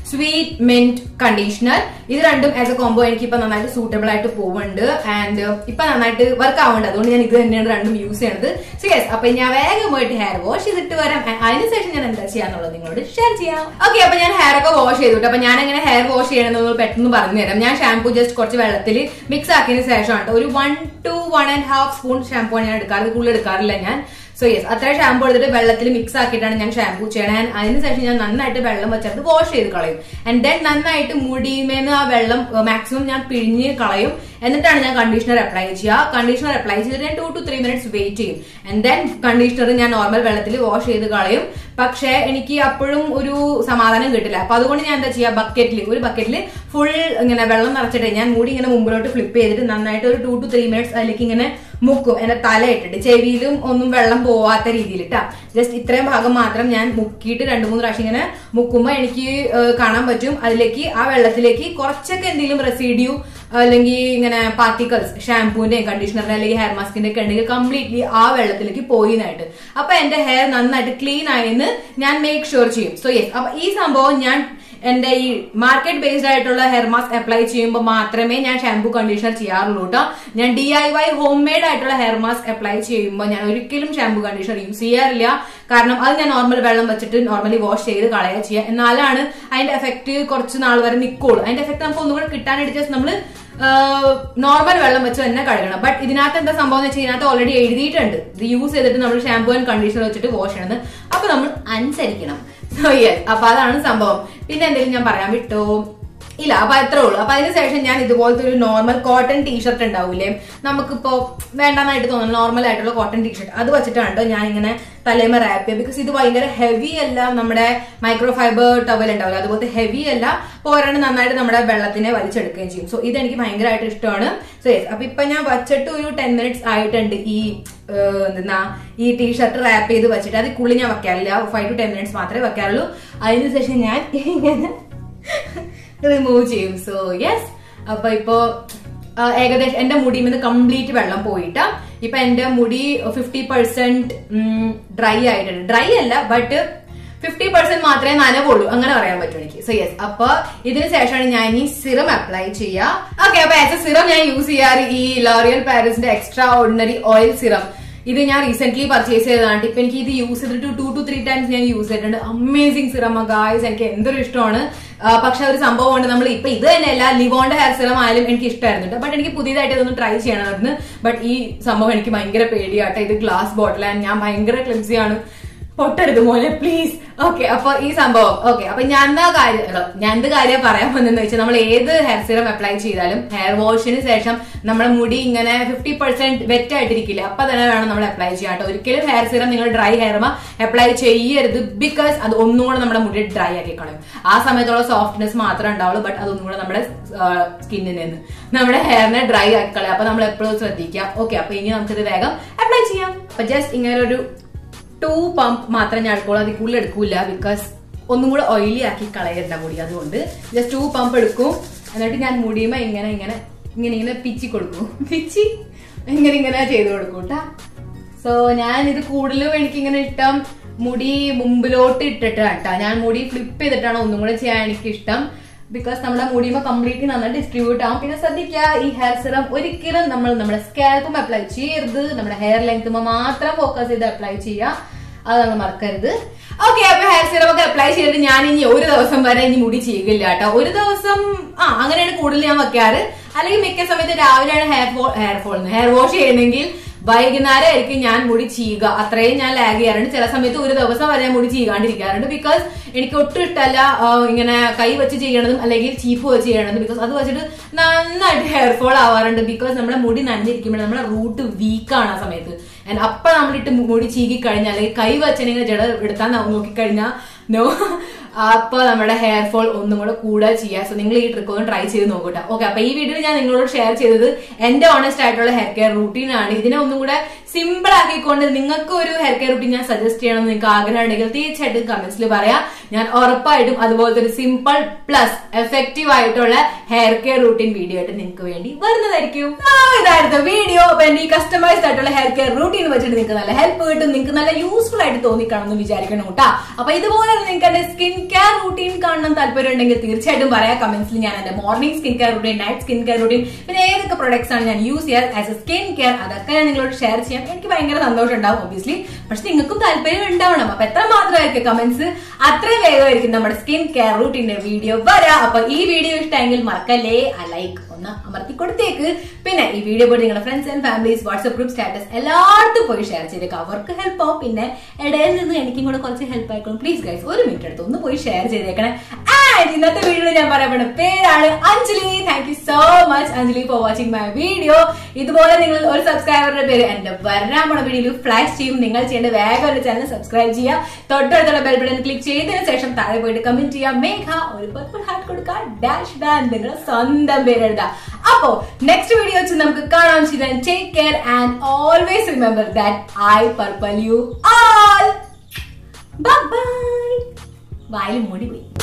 sweet mint conditioner ഇത് രണ്ടും ആസ് എ കോംബോ എനിക്ക് ഇപ്പൊ നന്നായിട്ട് സൂട്ടബിൾ ആയിട്ട് പോകുന്നുണ്ട് ആൻഡ് ഇപ്പൊ നന്നായിട്ട് വർക്ക് ആവുന്നുണ്ട് അതുകൊണ്ട് ഞാൻ ഇത് തന്നെയാണ് രണ്ടും യൂസ് ചെയ്യണത് സോ യെസ് അപ്പൊ ഞാൻ വേഗം പോയിട്ട് ഹെയർ വാഷ് ചെയ്തിട്ട് വരാം And അതിനുശേഷം ഞാൻ എന്താ ചെയ്യാന്നുള്ളത് നിങ്ങളോട് ഷെയർ ചെയ്യാം ഓക്കെ അപ്പൊ ഞാൻ ഹെയർ ഒക്കെ വാഷ് ചെയ്തിട്ട് അപ്പൊ ഞാൻ എങ്ങനെ ഹെയർ വാഷ് ചെയ്യണമെന്ന് പെട്ടെന്ന് പറഞ്ഞു തരാം ഞാൻ ഷാംപൂ ജസ്റ്റ് കുറച്ച് വെള്ളത്തിൽ മിക്സ് ആക്കിയതിന് ശേഷമാണ് ട്ടോ. ഒരു one to one and half spoon shampoo ആണ് ഞാൻ എടുക്കാറ് ഇത് കൂടുതൽ എടുക്കാറില്ല ഞാൻ സോ യെസ് അത്ര ഷാമ്പു എടുത്തിട്ട് വെള്ളത്തിൽ മിക്സ് ആക്കിയിട്ടാണ് ഞാൻ ഷാമ്പു ചെയ്യണത് അതിനുശേഷം ഞാൻ നന്നായിട്ട് വെള്ളം വെച്ചിട്ട് വാഷ് ചെയ്ത് കളയും ആൻഡ് ദെൻ നന്നായിട്ട് മുടിമേന്ന് ആ വെള്ളം മാക്സിമം ഞാൻ പിഴിഞ്ഞ് കളയും എന്നിട്ടാണ് ഞാൻ കണ്ടീഷണർ അപ്ലൈ ചെയ്യുക കണ്ടീഷണർ അപ്ലൈ ചെയ്തിട്ട് ഞാൻ two two three minutes wait ചെയ്യും ആൻഡ് ദെൻ കണ്ടീഷണർ ഞാൻ നോർമൽ വെള്ളത്തിൽ വാഷ് ചെയ്ത് കളയും പക്ഷേ എനിക്ക് അപ്പോഴും ഒരു സമാധാനം കിട്ടില്ല അപ്പൊ അതുകൊണ്ട് ഞാൻ എന്താ ചെയ്യുക ബക്കറ്റിൽ ഒരു ബക്കറ്റിൽ ഫുൾ ഇങ്ങനെ വെള്ളം നിറച്ചിട്ട് ഞാൻ മുടി ഇങ്ങനെ മുമ്പിലോട്ട് ഫ്ലിപ്പ് ചെയ്തിട്ട് നന്നായിട്ട് ഒരു ടു ടു ത്രീ മിനിറ്റ്സ് അതിലേക്ക് ഇങ്ങനെ മുക്കും എന്റെ തല ഇട്ടിട്ട് ചെവിയിലും ഒന്നും വെള്ളം പോവാത്ത രീതിയിൽ ഇട്ടാ ജസ്റ്റ് ഇത്രയും ഭാഗം മാത്രം ഞാൻ മുക്കിയിട്ട് രണ്ടു മൂന്ന് പ്രാവശ്യം ഇങ്ങനെ മുക്കുമ്പോൾ എനിക്ക് ഏഹ്, കാണാൻ പറ്റും അതിലേക്ക് ആ വെള്ളത്തിലേക്ക് കുറച്ചൊക്കെ എന്തെങ്കിലും റെസിഡ്യൂ അല്ലെങ്കിൽ ഇങ്ങനെ പാർട്ടിക്കൽസ് ഷാംപൂന്റെയും കണ്ടീഷണറിന്റെ അല്ലെങ്കിൽ ഹെയർ മാസ്കിന്റെ ഒക്കെ ഉണ്ടെങ്കിൽ കംപ്ലീറ്റ്ലി ആ വെള്ളത്തിലേക്ക് പോയിന്നായിട്ട് അപ്പൊ എന്റെ ഹെയർ നന്നായിട്ട് ക്ലീൻ ആയെന്ന് ഞാൻ മേക്ക് ഷുവർ ചെയ്യും സോ യെസ് അപ്പൊ ഈ സംഭവം ഞാൻ എന്റെ ഈ മാർക്കറ്റ് ബേസ്ഡ് ആയിട്ടുള്ള ഹെയർ മാസ്ക് അപ്ലൈ ചെയ്യുമ്പോൾ മാത്രമേ ഞാൻ ഷാംപൂ കണ്ടീഷണർ ചെയ്യാറുള്ളൂ കേട്ടോ ഞാൻ D I Y homemade ആയിട്ടുള്ള ഹെയർ മാസ്ക് അപ്ലൈ ചെയ്യുമ്പോൾ ഞാൻ ഒരിക്കലും ഷാംപൂ കണ്ടീഷണർ യൂസ് ചെയ്യാറില്ല കാരണം അത് ഞാൻ നോർമൽ വെള്ളം വെച്ചിട്ട് നോർമലി വാഷ് ചെയ്ത് കളയുക ചെയ്യുക എന്നാലാണ് അതിന്റെ എഫക്ട് കുറച്ച് നാൾ വരെ നിൽക്കുള്ളൂ അതിന്റെ എഫക്ട് നമുക്ക് ഒന്നുകൂടെ കിട്ടാനായിട്ട് ജസ്റ്റ് നമ്മൾ നോർമൽ വെള്ളം വെച്ച് തന്നെ കഴുകണം ബട്ട് ഇതിനകത്ത് എന്താ സംഭവം എന്ന് വെച്ചാൽ ഇതിനകത്ത് ഓൾറെഡി എഴുതിയിട്ടുണ്ട് ഇത് യൂസ് ചെയ്തിട്ട് നമ്മൾ ഷാംപൂ ആൻഡ് കണ്ടീഷണർ വെച്ചിട്ട് വാഷ് ചെയ്യണം അപ്പൊ നമ്മൾ അനുസരിക്കണം സോ യെസ് അപ്പൊ അതാണ് സംഭവം പിന്നെ എന്തെങ്കിലും ഞാൻ പറയാൻ വിട്ടോ ഇല്ല അപ്പൊ അത്രേ ഉള്ളൂ അപ്പൊ അതിനുശേഷം ഞാൻ ഇതുപോലത്തെ ഒരു നോർമൽ കോട്ടൺ ടീഷർട്ട് ഉണ്ടാവൂലേ നമുക്കിപ്പോ വേണ്ടെന്നായിട്ട് തോന്നുന്നു നോർമൽ ആയിട്ടുള്ള കോട്ടൺ ടീഷർട്ട് അത് വെച്ചിട്ടാണ് കേട്ടോ ഞാൻ ഇങ്ങനെ തലേമ റാപ്പ് ചെയ്യുക ബിക്കോസ് ഇത് ഭയങ്കര ഹെവി അല്ല നമ്മുടെ മൈക്രോ ഫൈബർ ടവൽ ഉണ്ടാവില്ല അതുപോലത്തെ ഹെവി അല്ല പോരാണ്ട് നന്നായിട്ട് നമ്മുടെ വെള്ളത്തിനെ വലിച്ചെടുക്കുകയും ചെയ്യും സോ ഇത് എനിക്ക് ഭയങ്കരമായിട്ട് ഇഷ്ടമാണ് സോ യെസ് അപ്പൊ ഇപ്പൊ ഞാൻ വച്ചിട്ട് ഒരു ടെൻ മിനിറ്റ്സ് ആയിട്ടുണ്ട് ഈ ഏഹ്, എന്തെന്നാ ഈ ടീഷർട്ട് റാപ്പ് ചെയ്ത് വെച്ചിട്ട് അത് കുള്ളി ഞാൻ വെക്കാറില്ല ഫൈവ് ടു ടെൻ മിനിറ്റ്സ് മാത്രമേ വെക്കാറുള്ളൂ അതിനുശേഷം ഞാൻ ഇങ്ങനെ റിമൂവ് ചെയ്യും സോ യെസ് അപ്പൊ ഇപ്പോ ആ, ഏകദേശം എന്റെ മുടിയിൽ നിന്ന് കംപ്ലീറ്റ് വെള്ളം പോയിട്ട് ഇപ്പൊ എന്റെ മുടി ഫിഫ്റ്റി പെർസെന്റ് ഡ്രൈ ആയിട്ടുണ്ട് ഡ്രൈ അല്ല ബട്ട് ഫിഫ്റ്റി പെർസെന്റ് മാത്രമേ നനവുള്ളൂ അങ്ങനെ പറയാൻ പറ്റും എനിക്ക് സോ യെസ് അപ്പൊ ഇതിന് ശേഷമാണ് ഞാൻ ഈ സിറം അപ്ലൈ ചെയ്യുക ഓക്കെ അപ്പൊ ആസ് എ സിറം ഞാൻ യൂസ് ചെയ്യാറ് ഈ ലോറിയൽ പാരീസിന്റെ എക്സ്ട്രാ ഓർഡിനറി ഓയിൽ സിറം ഇത് ഞാൻ റീസെന്റ് പർച്ചേസ് ചെയ്തതാണ് ഇപ്പൊ എനിക്ക് ഇത് യൂസ് ചെയ്തിട്ട് ടു ടു ത്രീ ടൈംസ് ഞാൻ യൂസ് ചെയ്തിട്ടുണ്ട് അമേസിംഗ് സിറം ഗായ്സ് എനിക്ക് എന്തൊരു ഇഷ്ടമാണ് ആ, പക്ഷെ ഒരു സംഭവമുണ്ട് നമ്മൾ ഇപ്പൊ ഇത് തന്നെയല്ല ലിവോന്റെ ഹെയർ സിറം ആയാലും എനിക്ക് ഇഷ്ടമായിരുന്നു ബട്ട് എനിക്ക് പുതിയതായിട്ട് ഇതൊന്ന് ട്രൈ ചെയ്യണമായിരുന്നു ബട്ട് ഈ സംഭവം എനിക്ക് ഭയങ്കര പേടിയാട്ടെ ഇത് ഗ്ലാസ് ബോട്ടിലാണ് ഞാൻ ഭയങ്കര ക്ലിംസിയാണ് പൊട്ടരുത് മോനെ പ്ലീസ് ഓക്കെ അപ്പൊ ഈ സംഭവം ഓക്കെ അപ്പൊ ഞാൻ എന്താ കാര്യം അല്ല, ഞാൻ എന്ത് കാര്യം പറയാൻ വന്നെന്ന് വെച്ചാൽ നമ്മൾ ഏത് ഹെയർ സിറം അപ്ലൈ ചെയ്താലും ഹെയർ വാഷിന് ശേഷം നമ്മുടെ മുടി ഇങ്ങനെ ഫിഫ്റ്റി പെർസെന്റ് വെറ്റ് ആയിട്ടിരിക്കില്ല അപ്പൊ തന്നെ വേണം നമ്മൾ അപ്ലൈ ചെയ്യാൻ കേട്ടോ ഒരിക്കലും ഹെയർ സിറം നിങ്ങൾ ഡ്രൈ ഹെയർമ അപ്ലൈ ചെയ്യരുത് ബിക്കോസ് അത് ഒന്നും കൂടെ നമ്മുടെ മുടി ഡ്രൈ ആക്കി കളയും ആ സമയത്തുള്ള സോഫ്റ്റ്നെസ് മാത്രമേ ഉണ്ടാവുള്ളൂ ബട്ട് അതൊന്നും കൂടെ നമ്മുടെ സ്കിന്നിൽ നിന്ന് നമ്മുടെ ഹെയറിനെ ഡ്രൈ ആക്കി കളയും അപ്പൊ നമ്മൾ എപ്പോഴും ശ്രദ്ധിക്കുക ഓക്കെ അപ്പൊ ഇനി നമുക്കിത് വേഗം അപ്ലൈ ചെയ്യാം അപ്പൊ ജസ്റ്റ് ഇങ്ങനെ ഒരു ടു പമ്പ് മാത്രം ഞാൻ എടുക്കുള്ളൂ അതിൽ കൂടുതൽ എടുക്കൂല ബിക്കോസ് ഒന്നും കൂടെ ഓയിലി ആക്കി കളയണ്ട മുടി അതുകൊണ്ട് ജസ്റ്റ് ടു പമ്പ് എടുക്കും എന്നിട്ട് ഞാൻ മുടിയുമ്പോ ഇങ്ങനെ ഇങ്ങനെ ഇങ്ങനെ ഇങ്ങനെ പിച്ചി കൊടുക്കും പിച്ചി ഇങ്ങനെ ഇങ്ങനെ ചെയ്ത് കൊടുക്കും കേട്ടാ സോ ഞാൻ ഇത് കൂടുതലും എനിക്ക് ഇങ്ങനെ ഇഷ്ടം മുടി മുമ്പിലോട്ട് ഇട്ടിട്ട് കേട്ടാ ഞാൻ മുടി ഫ്ലിപ്പ് ചെയ്തിട്ടാണ് ഒന്നും കൂടെ ചെയ്യാൻ എനിക്ക് ഇഷ്ടം ബിക്കോസ് നമ്മുടെ മുടിയുമ്പോ കംപ്ലീറ്റ്ലി നന്നായി ഡിസ്ട്രിബ്യൂട്ട് ആവും പിന്നെ ശ്രദ്ധിക്കുക ഈ ഹെയർ സിറം ഒരിക്കലും നമ്മൾ നമ്മുടെ സ്കാൽപ്പും അപ്ലൈ ചെയ്യരുത് നമ്മുടെ ഹെയർ ലെങ്ത്തുമ്പോ മാത്രം ഫോക്കസ് ചെയ്ത് അപ്ലൈ ചെയ്യുക അത് നമ്മൾ മറക്കരുത് ഓക്കെ അപ്പൊ ഹെയർ സിറം ഒക്കെ അപ്ലൈ ചെയ്തിട്ട് ഞാൻ ഇനി ഒരു ദിവസം വരെ ഇനി മുടി ചെയ്യുകയില്ല കേട്ടോ ഒരു ദിവസം ആ അങ്ങനെയാണ് കൂടുതൽ ഞാൻ വെക്കാറ് അല്ലെങ്കിൽ മിക്ക സമയത്ത് രാവിലെയാണ് hair fall hair fall hair wash ചെയ്യണമെങ്കിൽ വൈകുന്നേരം ആയിരിക്കും ഞാൻ മുടി ചെയ്യുക അത്രയും ഞാൻ ലാഗ് ചെയ്യാറുണ്ട് ചില സമയത്ത് ഒരു ദിവസം വരെ ഞാൻ മുടി ചെയ്യാണ്ടിരിക്കാറുണ്ട് ബിക്കോസ് എനിക്ക് ഒട്ടും ഇഷ്ടമല്ല ആ, ഇങ്ങനെ കൈ വെച്ച് ചെയ്യണതും അല്ലെങ്കിൽ ചീഫ് വെച്ച് ചെയ്യണതും ബിക്കോസ് അത് വെച്ചിട്ട് നന്നായിട്ട് ഹെയർ ഫോൾ ആവാറുണ്ട് ബിക്കോസ് നമ്മുടെ മുടി നനഞ്ഞിരിക്കുമ്പോൾ നമ്മുടെ റൂട്ട് വീക്കാണ് ആ സമയത്ത് ആൻഡ് അപ്പൊ നമ്മളിട്ട് മുടി ചീകി കഴിഞ്ഞാൽ അല്ലെങ്കിൽ കൈ വെച്ചിങ്ങനെ ജട എടുത്താൽ നോക്കിക്കഴിഞ്ഞാൽ നോ അപ്പൊ നമ്മുടെ ഹെയർ ഫോൾ ഒന്നും കൂടെ കൂടെ ചെയ്യാം സോ നിങ്ങൾ ഈ ട്രിക്ക് ഒന്ന് ട്രൈ ചെയ്ത് നോക്കട്ടെ ഓക്കെ അപ്പൊ ഈ വീഡിയോയിൽ ഞാൻ നിങ്ങളോട് ഷെയർ ചെയ്തത് എന്റെ ഓണസ്റ്റ് ആയിട്ടുള്ള ഹെയർ കെയർ റൂട്ടീൻ ആണ് ഇതിനെ ഒന്നും കൂടെ സിമ്പിൾ ആക്കിക്കൊണ്ട് നിങ്ങൾക്ക് ഒരു ഹെയർ കെയർ റൂട്ടീൻ ഞാൻ സജസ്റ്റ് ചെയ്യണം എന്ന് നിങ്ങൾക്ക് ആഗ്രഹം ഉണ്ടെങ്കിൽ തീർച്ചയായിട്ടും കമന്റ്സിൽ പറയാം ഞാൻ ഉറപ്പായിട്ടും അതുപോലത്തെ ഒരു സിമ്പിൾ പ്ലസ് എഫക്റ്റീവ് ആയിട്ടുള്ള ഹെയർ കെയർ റൂട്ടീൻ വീഡിയോ ആയിട്ട് നിങ്ങൾക്ക് വേണ്ടി വരുന്നതായിരിക്കും ആ, ഇതായിരുന്നു വീഡിയോ അപ്പൊ എന്റെ ഈ കസ്റ്റമൈസ്ഡ് ആയിട്ടുള്ള ഹെയർ കെയർ റൂട്ടീൻ വെച്ചിട്ട് നിങ്ങൾക്ക് നല്ല ഹെൽപ്പ് കിട്ടും നിങ്ങൾക്ക് നല്ല യൂസ്ഫുൾ ആയിട്ട് തോന്നിക്കാണെന്ന് വിചാരിക്കണം കേട്ടാ അപ്പൊ ഇതുപോലെ നിങ്ങൾക്ക് എന്റെ സ്കിൻ കെയർ റൂട്ടീൻ കാണണം താല്പര്യം ഉണ്ടെങ്കിൽ തീർച്ചയായിട്ടും പറയാം കമന്റ്സിൽ ഞാൻ എന്റെ morning skin care routine night skin care routine പിന്നെ ഏതൊക്കെ പ്രൊഡക്ട്സ് ആണ് ഞാൻ യൂസ് ചെയ്യാറ് ആസ് എ സ്കിൻ കെയർ അതൊക്കെ ഞാൻ നിങ്ങളോട് ഷെയർ ചെയ്യാം എനിക്ക് ഭയങ്കര സന്തോഷം ഉണ്ടാവും ഒബിയസ്ലി പക്ഷെ നിങ്ങൾക്കും താല്പര്യം ഉണ്ടാവണം അപ്പൊ എത്ര മാത്രമായിരിക്കും കമന്റ്സ് അത്രയും വേഗമായിരിക്കും നമ്മുടെ സ്കിൻ കെയർ റൂട്ടീന്റെ വീഡിയോ വരാം അപ്പൊ ഈ വീഡിയോ ഇഷ്ടമെങ്കിൽ മറക്കല്ലേ ആ ലൈക്ക് ഒന്ന് അമർത്തി കൊടുത്തേക്ക് പിന്നെ ഈ വീഡിയോ പോയി നിങ്ങളുടെ friends and families WhatsApp group status എല്ലായിടത്തും പോയി ഷെയർ ചെയ്തേക്ക് അവർക്ക് ഹെൽപ്പ് ആവും പിന്നെ ഇടയിൽ നിന്ന് എനിക്കും കൂടെ കുറച്ച് ഹെൽപ്പ് ആയിക്കോളും പ്ലീസ് ഗൈസ് ഒരു മിനിറ്റ് എടുത്ത് ഒന്ന് പോയി ഷെയർ ചെയ്തേക്കണേ ആൻഡ് ഇന്നത്തെ വീഡിയോയിൽ ഞാൻ പറയപ്പെടുന്ന പേരാണ് Anjali thank you so much Anjali for watching my video ഇതുപോലെ നിങ്ങൾ ഒരു സബ്സ്ക്രൈബറുടെ പേര് എന്റെ വരാൻ പോണ വീഡിയോയിൽ ഫ്ലാഷ് ചെയ്യും നിങ്ങൾ ചെയ്യേണ്ട വേഗം ഒരു ചാനൽ സബ്സ്ക്രൈബ് ചെയ്യുക തൊട്ടടുത്തുള്ള ബെൽ ബട്ടൺ ക്ലിക്ക് ചെയ്തതിനു ശേഷം താഴെ പോയിട്ട് കമന്റ് ചെയ്യുക മേഘ ഒരു പർപ്പിൾ ഹാർട്ട് കൊടുക്കുക ഡാഷ് ബാൻ നിങ്ങളുടെ സ്വന്തം പേര് എഴുതുക അപ്പോ നെക്സ്റ്റ് വീഡിയോ വെച്ച് നമുക്ക് കാണാം ചിലൻ take care and always remember that I purple you all bye bye വായിൽ മൂടി പോയി